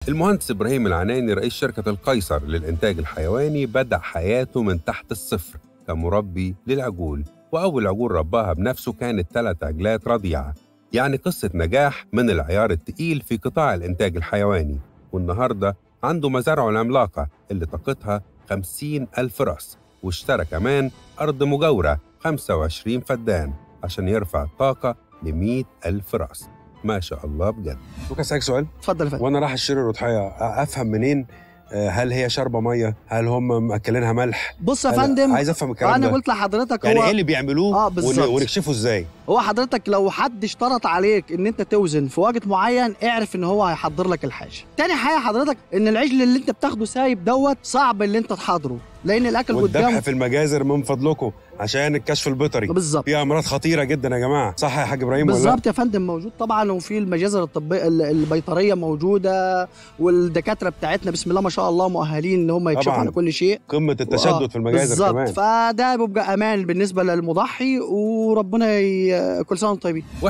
المهندس إبراهيم العناني رئيس شركة القيصر للإنتاج الحيواني بدأ حياته من تحت الصفر كمربي للعجول وأول عجول رباها بنفسه كانت ثلاث عجلات رضيعة يعني قصة نجاح من العيار التقيل في قطاع الإنتاج الحيواني والنهاردة عنده مزارعه العملاقة اللي طاقتها 50 ألف رأس واشترى كمان أرض مجاورة 25 فدان عشان يرفع الطاقة ل 100 ألف رأس ما شاء الله بجد ممكن أسألك سؤال؟ اتفضل يا فندم وانا رايح اشتري رضحيه افهم منين آه، هل هي شاربه ميه هل هم مأكلينها ملح بص يا هل- فندم عايز افهم الكلام انا ده قلت لحضرتك يعني هو ايه اللي بيعملوه آه، ون- بالظبط. ونكشفه ازاي هو حضرتك لو حد اشترط عليك ان انت توزن في وقت معين اعرف ان هو هيحضر لك الحاجه تاني حاجه حضرتك ان العجل اللي انت بتاخده سايب دوت صعب اللي انت تحضره لان الاكل والذبح قدامه في المجازر من فضلكم عشان الكشف البيطري بالظبط في امراض خطيره جدا يا جماعه صح يا حاج ابراهيم ولا لا؟ بالظبط يا فندم موجود طبعا وفي المجازر الطبيه ال- البيطريه موجوده والدكاتره بتاعتنا بسم الله ما شاء الله مؤهلين ان هم يكشفوا طبعاً. على كل شيء قمه التشدد في المجازر بالظبط كمان فده بيبقى امان بالنسبه للمضحي وربنا ي... كل سنه وانتم طيبين